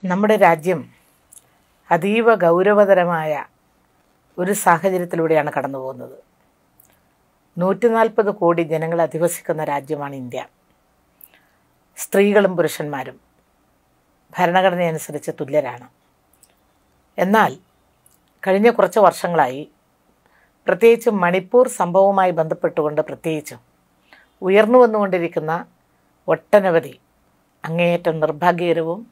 നമ്മുടെ രാജ്യം അതീവ ഗൗരവതരമായ ഒരു സാഹചര്യത്തിലൂടെയാണ് കടന്നു പോകുന്നത് നൂറ്റി നാൽപ്പത് കോടി ജനങ്ങൾ അധിവസിക്കുന്ന രാജ്യമാണ് ഇന്ത്യ സ്ത്രീകളും പുരുഷന്മാരും ഭരണഘടനയനുസരിച്ച് തുല്യരാണ് എന്നാൽ കഴിഞ്ഞ കുറച്ച് വർഷങ്ങളായി പ്രത്യേകിച്ചും മണിപ്പൂർ സംഭവവുമായി ബന്ധപ്പെട്ടുകൊണ്ട് പ്രത്യേകിച്ചും ഉയർന്നു വന്നുകൊണ്ടിരിക്കുന്ന ഒട്ടനവധി അങ്ങേയറ്റം നിർഭാഗ്യകരവും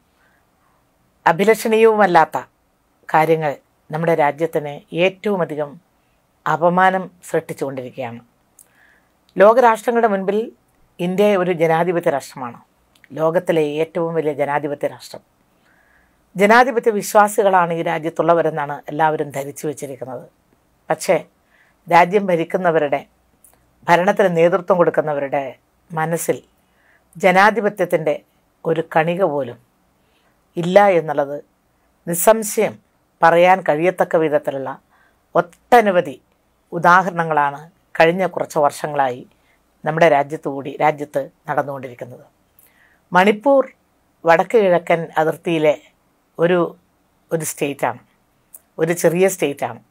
അഭിലഷണീയവുമല്ലാത്ത കാര്യങ്ങൾ നമ്മുടെ രാജ്യത്തിന് ഏറ്റവും അധികം അപമാനം സൃഷ്ടിച്ചുകൊണ്ടിരിക്കുകയാണ് ലോകരാഷ്ട്രങ്ങളുടെ മുൻപിൽ ഇന്ത്യ ഒരു ജനാധിപത്യ രാഷ്ട്രമാണ് ലോകത്തിലെ ഏറ്റവും വലിയ ജനാധിപത്യ രാഷ്ട്രം ജനാധിപത്യ വിശ്വാസികളാണ് ഈ രാജ്യത്തുള്ളവരെന്നാണ് എല്ലാവരും ധരിച്ചു വച്ചിരിക്കുന്നത് പക്ഷേ രാജ്യം ഭരിക്കുന്നവരുടെ ഭരണത്തിന് നേതൃത്വം കൊടുക്കുന്നവരുടെ മനസ്സിൽ ജനാധിപത്യത്തിൻ്റെ ഒരു കണിക പോലും ഇല്ല എന്നുള്ളത് നിസ്സംശയം പറയാൻ കഴിയത്തക്ക വിധത്തിലുള്ള ഒട്ടനവധി ഉദാഹരണങ്ങളാണ് കഴിഞ്ഞ കുറച്ച് വർഷങ്ങളായി നമ്മുടെ രാജ്യത്ത് കൂടി രാജ്യത്ത് നടന്നുകൊണ്ടിരിക്കുന്നത് മണിപ്പൂർ വടക്ക് കിഴക്കൻ അതിർത്തിയിലെ ഒരു ഒരു സ്റ്റേറ്റാണ് ഒരു ചെറിയ സ്റ്റേറ്റാണ്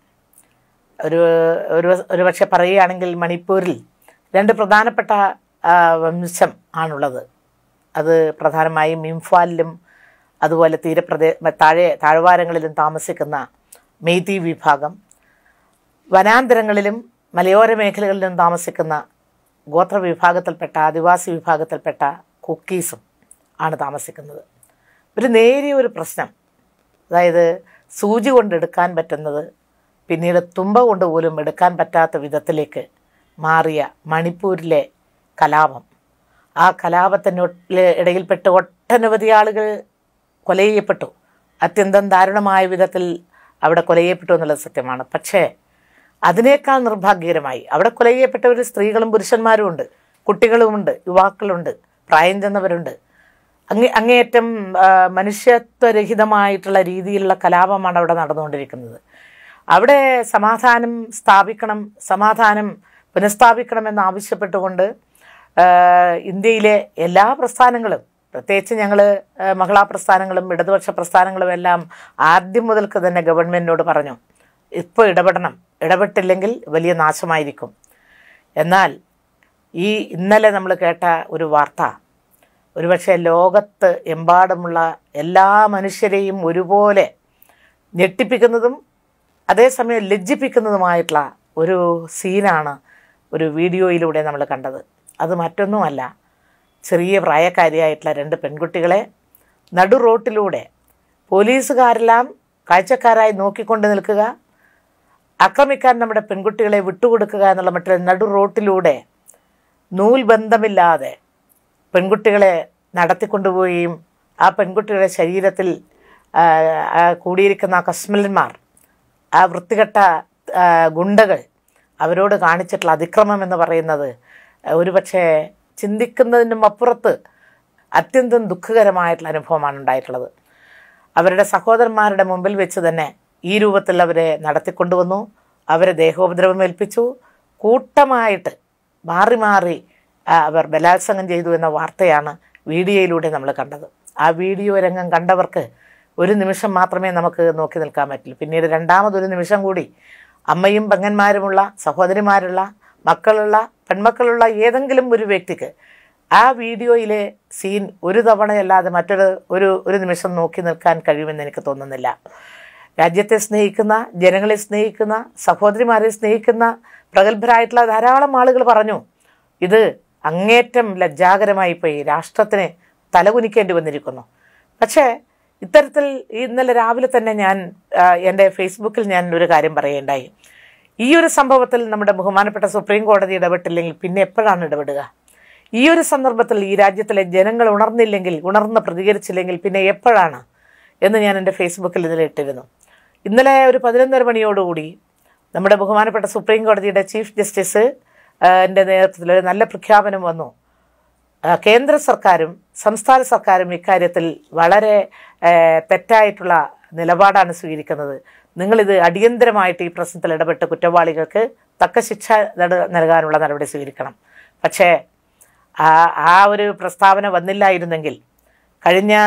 ഒരു ഒരു ഒരു പക്ഷെ പറയുകയാണെങ്കിൽ മണിപ്പൂരിൽ രണ്ട് പ്രധാനപ്പെട്ട ആ, വംശം ആണുള്ളത് അത് പ്രധാനമായും ഇംഫാലിലും അതുപോലെ തീരപ്രദേ താഴെ താഴ്വാരങ്ങളിലും താമസിക്കുന്ന മെയ്തി വിഭാഗം വനാന്തരങ്ങളിലും മലയോര മേഖലകളിലും താമസിക്കുന്ന ഗോത്ര വിഭാഗത്തിൽപ്പെട്ട ആദിവാസി വിഭാഗത്തിൽപ്പെട്ട കുക്കീസും ആണ് താമസിക്കുന്നത് ഒരു നേരിയ ഒരു പ്രശ്നം അതായത് സൂചി കൊണ്ട് എടുക്കാൻ പറ്റുന്നത് പിന്നീട് തുമ്പ കൊണ്ട് പോലും എടുക്കാൻ പറ്റാത്ത വിധത്തിലേക്ക് മാറിയ മണിപ്പൂരിലെ കലാപം ആ കലാപത്തിന് ഇടയിൽപ്പെട്ട് ഒട്ടനവധി ആളുകൾ കൊല ചെയ്യപ്പെട്ടു അത്യന്തം ദാരുണമായ വിധത്തിൽ അവിടെ കൊല ചെയ്യപ്പെട്ടു എന്നുള്ളത് സത്യമാണ് പക്ഷേ അതിനേക്കാൾ നിർഭാഗ്യകരമായി അവിടെ കൊല ചെയ്യപ്പെട്ടവർ സ്ത്രീകളും പുരുഷന്മാരും ഉണ്ട് കുട്ടികളുമുണ്ട് യുവാക്കളുണ്ട് പ്രായം ചെന്നവരുണ്ട് അങ്ങേ അങ്ങേയറ്റം ആ, മനുഷ്യത്വരഹിതമായിട്ടുള്ള രീതിയിലുള്ള കലാപമാണ് അവിടെ നടന്നുകൊണ്ടിരിക്കുന്നത് അവിടെ സമാധാനം സ്ഥാപിക്കണം സമാധാനം പുനഃസ്ഥാപിക്കണമെന്ന് ആവശ്യപ്പെട്ടുകൊണ്ട് ആ, ഇന്ത്യയിലെ എല്ലാ പ്രസ്ഥാനങ്ങളും പ്രത്യേകിച്ച് ഞങ്ങൾ മഹിളാ പ്രസ്ഥാനങ്ങളും ഇടതുപക്ഷ പ്രസ്ഥാനങ്ങളും എല്ലാം ആദ്യം മുതൽക്ക് തന്നെ ഗവൺമെൻറ്റിനോട് പറഞ്ഞു ഇപ്പോൾ ഇടപെടണം ഇടപെട്ടില്ലെങ്കിൽ വലിയ നാശമായിരിക്കും എന്നാൽ ഈ ഇന്നലെ നമ്മൾ കേട്ട ഒരു വാർത്ത ഒരുപക്ഷെ ലോകത്ത് എമ്പാടുമുള്ള എല്ലാ മനുഷ്യരെയും ഒരുപോലെ ഞെട്ടിപ്പിക്കുന്നതും അതേസമയം ലജ്ജിപ്പിക്കുന്നതുമായിട്ടുള്ള ഒരു സീനാണ് ഒരു വീഡിയോയിലൂടെ നമ്മൾ കണ്ടത് അത് മറ്റൊന്നുമല്ല ചെറിയ പ്രായക്കാരിയായിട്ടുള്ള രണ്ട് പെൺകുട്ടികളെ നടു റോട്ടിലൂടെ പോലീസുകാരെല്ലാം കാഴ്ചക്കാരായി നോക്കിക്കൊണ്ട് നിൽക്കുക ആക്രമിക്കാൻ നമ്മുടെ പെൺകുട്ടികളെ വിട്ടുകൊടുക്കുക എന്നുള്ള മറ്റൊരു നടു റോട്ടിലൂടെ നൂൽബന്ധമില്ലാതെ പെൺകുട്ടികളെ നടത്തിക്കൊണ്ടുപോവുകയും ആ പെൺകുട്ടികളുടെ ശരീരത്തിൽ ആ, ആ കൂടിയിരിക്കുന്ന ആ കശ്മലന്മാർ ആ വൃത്തികെട്ട ആ, ഗുണ്ടകൾ അവരോട് കാണിച്ചിട്ടുള്ള അതിക്രമം എന്ന് പറയുന്നത് ഒരുപക്ഷെ ചിന്തിക്കുന്നതിനും അപ്പുറത്ത് അത്യന്തം ദുഃഖകരമായിട്ടുള്ള അനുഭവമാണ് ഉണ്ടായിട്ടുള്ളത് അവരുടെ സഹോദരന്മാരുടെ മുമ്പിൽ വെച്ച് തന്നെ ഈ രൂപത്തിൽ അവരെ നടത്തിക്കൊണ്ടുവന്നു അവരെ ദേഹോപദ്രവം ഏൽപ്പിച്ചു കൂട്ടമായിട്ട് മാറി മാറി ആ, അവർ ബലാത്സംഗം ചെയ്തു എന്ന വാർത്തയാണ് വീഡിയോയിലൂടെ നമ്മൾ കണ്ടത് ആ വീഡിയോ രംഗം കണ്ടവർക്ക് ഒരു നിമിഷം മാത്രമേ നമുക്ക് നോക്കി നിൽക്കാൻ പറ്റുള്ളൂ പിന്നീട് രണ്ടാമതൊരു നിമിഷം കൂടി അമ്മയും പെങ്ങന്മാരുമുള്ള സഹോദരിമാരുള്ള മക്കളുള്ള പെൺമക്കളുള്ള ഏതെങ്കിലും ഒരു വ്യക്തിക്ക് ആ വീഡിയോയിലെ സീൻ ഒരു തവണയല്ലാതെ മറ്റൊരു ഒരു ഒരു നിമിഷം നോക്കി നിൽക്കാൻ കഴിയുമെന്ന് എനിക്ക് തോന്നുന്നില്ല രാജ്യത്തെ സ്നേഹിക്കുന്ന ജനങ്ങളെ സ്നേഹിക്കുന്ന സഹോദരിമാരെ സ്നേഹിക്കുന്ന പ്രഗത്ഭരായിട്ടുള്ള ധാരാളം ആളുകൾ പറഞ്ഞു ഇത് അങ്ങേറ്റം ലജ്ജാകരമായി പോയി രാഷ്ട്രത്തിന് തലകുനിക്കേണ്ടി വന്നിരിക്കുന്നു പക്ഷേ ഇത്തരത്തിൽ ഇന്നലെ രാവിലെ തന്നെ ഞാൻ ആ, എൻ്റെ ഫേസ്ബുക്കിൽ ഞാൻ ഒരു കാര്യം പറയുകയുണ്ടായി ഈ ഒരു സംഭവത്തിൽ നമ്മുടെ ബഹുമാനപ്പെട്ട സുപ്രീം കോടതി ഇടപെട്ടില്ലെങ്കിൽ പിന്നെ എപ്പോഴാണ് ഇടപെടുക ഈ ഒരു സന്ദർഭത്തിൽ ഈ രാജ്യത്തിലെ ജനങ്ങൾ ഉണർന്നില്ലെങ്കിൽ ഉണർന്ന് പ്രതികരിച്ചില്ലെങ്കിൽ പിന്നെ എപ്പോഴാണ് എന്ന് ഞാൻ എൻ്റെ ഫേസ്ബുക്കിൽ ഇന്നലെ ഇട്ടിരുന്നു ഇന്നലെ ഒരു പതിനൊന്നര മണിയോടുകൂടി നമ്മുടെ ബഹുമാനപ്പെട്ട സുപ്രീം കോടതിയുടെ ചീഫ് ജസ്റ്റിസ് ആ, ന്റെ നേതൃത്വത്തിൽ ഒരു നല്ല പ്രഖ്യാപനം വന്നു ആ, കേന്ദ്ര സർക്കാരും സംസ്ഥാന സർക്കാരും ഇക്കാര്യത്തിൽ വളരെ ആ, തെറ്റായിട്ടുള്ള നിലപാടാണ് സ്വീകരിക്കുന്നത് നിങ്ങളിത് അടിയന്തരമായിട്ട് ഈ പ്രശ്നത്തിൽ ഇടപെട്ട് കുറ്റവാളികൾക്ക് തക്ക ശിക്ഷ നട- നൽകാനുള്ള നടപടി സ്വീകരിക്കണം പക്ഷേ ആ ആ ഒരു പ്രസ്താവന വന്നില്ലായിരുന്നെങ്കിൽ കഴിഞ്ഞ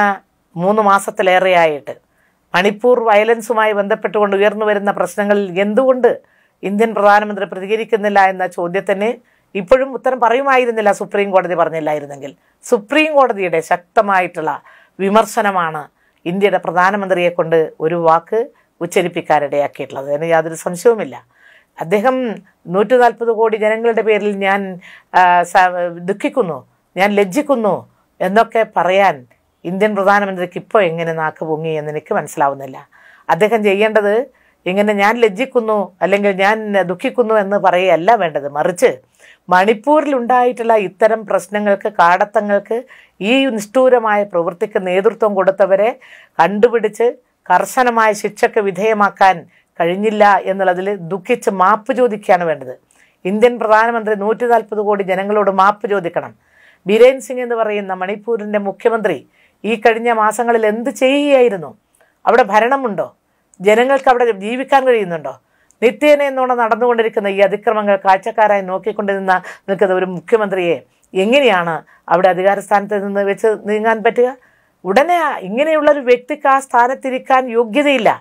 മൂന്ന് മാസത്തിലേറെയായിട്ട് മണിപ്പൂർ വയലൻസുമായി ബന്ധപ്പെട്ടുകൊണ്ട് ഉയർന്നു വരുന്ന പ്രശ്നങ്ങളിൽ എന്തുകൊണ്ട് ഇന്ത്യൻ പ്രധാനമന്ത്രി പ്രതികരിക്കുന്നില്ല എന്ന ചോദ്യത്തിന് ഇപ്പോഴും ഉത്തരം പറയുമായിരുന്നില്ല സുപ്രീം കോടതി പറഞ്ഞില്ലായിരുന്നെങ്കിൽ സുപ്രീം കോടതിയുടെ ശക്തമായിട്ടുള്ള വിമർശനമാണ് ഇന്ത്യയുടെ പ്രധാനമന്ത്രിയെ കൊണ്ട് ഒരു വാക്ക് ഉച്ചരിപ്പിക്കാനിടയാക്കിയിട്ടുള്ളത് അതിന് യാതൊരു സംശയവുമില്ല അദ്ദേഹം നൂറ്റി നാൽപ്പത് കോടി ജനങ്ങളുടെ പേരിൽ ഞാൻ ആ, സ- ദുഃഖിക്കുന്നു ഞാൻ ലജ്ജിക്കുന്നു എന്നൊക്കെ പറയാൻ ഇന്ത്യൻ പ്രധാനമന്ത്രിക്ക് ഇപ്പോൾ എങ്ങനെ നാക്ക് പൊങ്ങി എന്ന് എനിക്ക് മനസ്സിലാവുന്നില്ല അദ്ദേഹം ചെയ്യേണ്ടത് ഇങ്ങനെ ഞാൻ ലജ്ജിക്കുന്നു അല്ലെങ്കിൽ ഞാൻ ദുഃഖിക്കുന്നു എന്ന് പറയുകയല്ല വേണ്ടത് മറിച്ച് മണിപ്പൂരിലുണ്ടായിട്ടുള്ള ഇത്തരം പ്രശ്നങ്ങൾക്ക് കാടത്തങ്ങൾക്ക് ഈ നിഷ്ഠൂരമായ പ്രവൃത്തിക്ക് നേതൃത്വം കൊടുത്തവരെ കണ്ടുപിടിച്ച് കർശനമായ ശിക്ഷയ്ക്ക് വിധേയമാക്കാൻ കഴിഞ്ഞില്ല എന്നുള്ളതിൽ ദുഃഖിച്ച് മാപ്പ് ചോദിക്കുകയാണ് വേണ്ടത് ഇന്ത്യൻ പ്രധാനമന്ത്രി നൂറ്റി നാൽപ്പത് കോടി ജനങ്ങളോട് മാപ്പ് ചോദിക്കണം ബിരേൻ സിംഗ് എന്ന് പറയുന്ന മണിപ്പൂരിൻ്റെ മുഖ്യമന്ത്രി ഈ കഴിഞ്ഞ മാസങ്ങളിൽ എന്ത് ചെയ്യുകയായിരുന്നു അവിടെ ഭരണമുണ്ടോ ജനങ്ങൾക്ക് അവിടെ ജീവിക്കാൻ കഴിയുന്നുണ്ടോ നിത്യേന എന്നോണം നടന്നുകൊണ്ടിരിക്കുന്ന ഈ അതിക്രമങ്ങൾ കാഴ്ചക്കാരായി നോക്കിക്കൊണ്ടിരുന്ന നിൽക്കുന്ന ഒരു മുഖ്യമന്ത്രിയെ എങ്ങനെയാണ് അവിടെ അധികാരസ്ഥാനത്ത് നിന്ന് വെച്ച് നീങ്ങാൻ പറ്റുക ഉടനെ ആ- ഇങ്ങനെയുള്ള ഒരു വ്യക്തിക്ക് ആ സ്ഥാനത്തിരിക്കാൻ യോഗ്യതയില്ല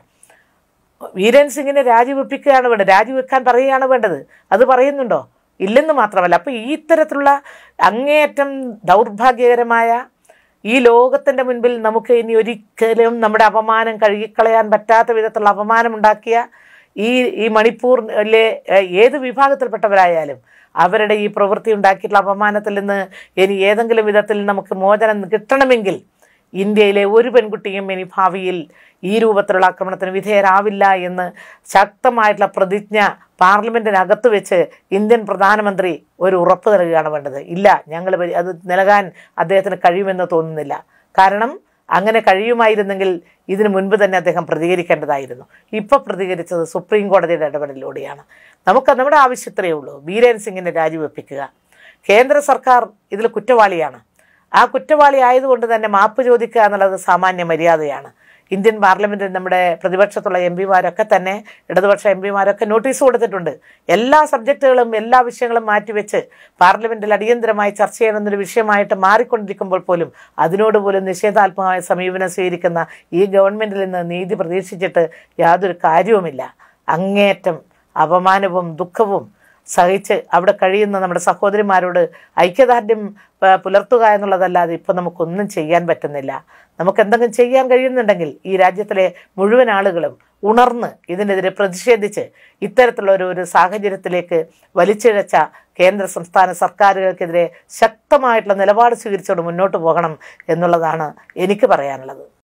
വീരൻ സിംഗിനെ രാജിവെപ്പിക്കുകയാണ് വേണ്ടത് രാജിവെക്കാൻ പറയുകയാണ് വേണ്ടത് അത് പറയുന്നുണ്ടോ ഇല്ലെന്ന് മാത്രമല്ല അപ്പോൾ ഈ ഇത്തരത്തിലുള്ള അങ്ങേയറ്റം ദൗർഭാഗ്യകരമായ ഈ ലോകത്തിൻ്റെ മുൻപിൽ നമുക്ക് ഇനി ഒരിക്കലും നമ്മുടെ അപമാനം കഴുകിക്കളയാൻ പറ്റാത്ത വിധത്തിലുള്ള അപമാനം ഉണ്ടാക്കിയ ഈ ഈ മണിപ്പൂരിലെ ഏഹ്, ഏത് വിഭാഗത്തിൽപ്പെട്ടവരായാലും അവരുടെ ഈ പ്രവൃത്തി ഉണ്ടാക്കിയിട്ടുള്ള അപമാനത്തിൽ നിന്ന് ഇനി ഏതെങ്കിലും വിധത്തിൽ നമുക്ക് മോചനം കിട്ടണമെങ്കിൽ ഇന്ത്യയിലെ ഒരു പെൺകുട്ടിയും ഇനി ഭാവിയിൽ ഈ രൂപത്തിലുള്ള ആക്രമണത്തിന് വിധേയരാവില്ല എന്ന് ശക്തമായിട്ടുള്ള പ്രതിജ്ഞ പാർലമെന്റിനകത്ത് വെച്ച് ഇന്ത്യൻ പ്രധാനമന്ത്രി ഒരു ഉറപ്പ് നൽകുകയാണ് വേണ്ടത് ഇല്ല ഞങ്ങൾ പരി- അത് നൽകാൻ അദ്ദേഹത്തിന് കഴിയുമെന്ന് തോന്നുന്നില്ല കാരണം അങ്ങനെ കഴിയുമായിരുന്നെങ്കിൽ ഇതിനു മുൻപ് തന്നെ അദ്ദേഹം പ്രതികരിക്കേണ്ടതായിരുന്നു ഇപ്പോൾ പ്രതികരിച്ചത് സുപ്രീം കോടതിയുടെ ഇടപെടലിലൂടെയാണ് നമുക്ക് നമ്മുടെ ആവശ്യത്രയേ ഉള്ളൂ ബീരേൻ സിംഗിനെ രാജിവെപ്പിക്കുക കേന്ദ്ര സർക്കാർ ഇതിൽ കുറ്റവാളിയാണ് ആ കുറ്റവാളി ആയതുകൊണ്ട് തന്നെ മാപ്പ് ചോദിക്കുക എന്നുള്ളത് സാമാന്യ മര്യാദയാണ് ഇന്ത്യൻ പാർലമെന്റിൽ നമ്മുടെ പ്രതിപക്ഷത്തുള്ള എം പിമാരൊക്കെ തന്നെ ഇടതുപക്ഷ എം പിമാരൊക്കെ നോട്ടീസ് കൊടുത്തിട്ടുണ്ട് എല്ലാ സബ്ജക്റ്റുകളും എല്ലാ വിഷയങ്ങളും മാറ്റിവെച്ച് പാർലമെന്റിൽ അടിയന്തരമായി ചർച്ച ചെയ്യണമെന്നൊരു വിഷയമായിട്ട് മാറിക്കൊണ്ടിരിക്കുമ്പോൾ പോലും അതിനോട് പോലും നിഷേധാത്മകമായ സമീപനം സ്വീകരിക്കുന്ന ഈ ഗവൺമെന്റിൽ നിന്ന് നീതി പ്രതീക്ഷിച്ചിട്ട് യാതൊരു കാര്യവുമില്ല അങ്ങേയറ്റം അപമാനവും ദുഃഖവും സഹിച്ച് അവിടെ കഴിയുന്ന നമ്മുടെ സഹോദരിമാരോട് ഐക്യദാർഢ്യം പ- പുലർത്തുക എന്നുള്ളതല്ലാതെ ഇപ്പം നമുക്കൊന്നും ചെയ്യാൻ പറ്റുന്നില്ല നമുക്ക് എന്തെങ്കിലും ചെയ്യാൻ കഴിയുന്നുണ്ടെങ്കിൽ ഈ രാജ്യത്തിലെ മുഴുവൻ ആളുകളും ഉണർന്ന് ഇതിനെതിരെ പ്രതിഷേധിച്ച് ഇത്തരത്തിലുള്ള ഒരു ഒരു സാഹചര്യത്തിലേക്ക് വലിച്ചിഴച്ച കേന്ദ്ര സംസ്ഥാന സർക്കാരുകൾക്കെതിരെ ശക്തമായിട്ടുള്ള നിലപാട് സ്വീകരിച്ചുകൊണ്ട് മുന്നോട്ട് പോകണം എന്നുള്ളതാണ് എനിക്ക് പറയാനുള്ളത്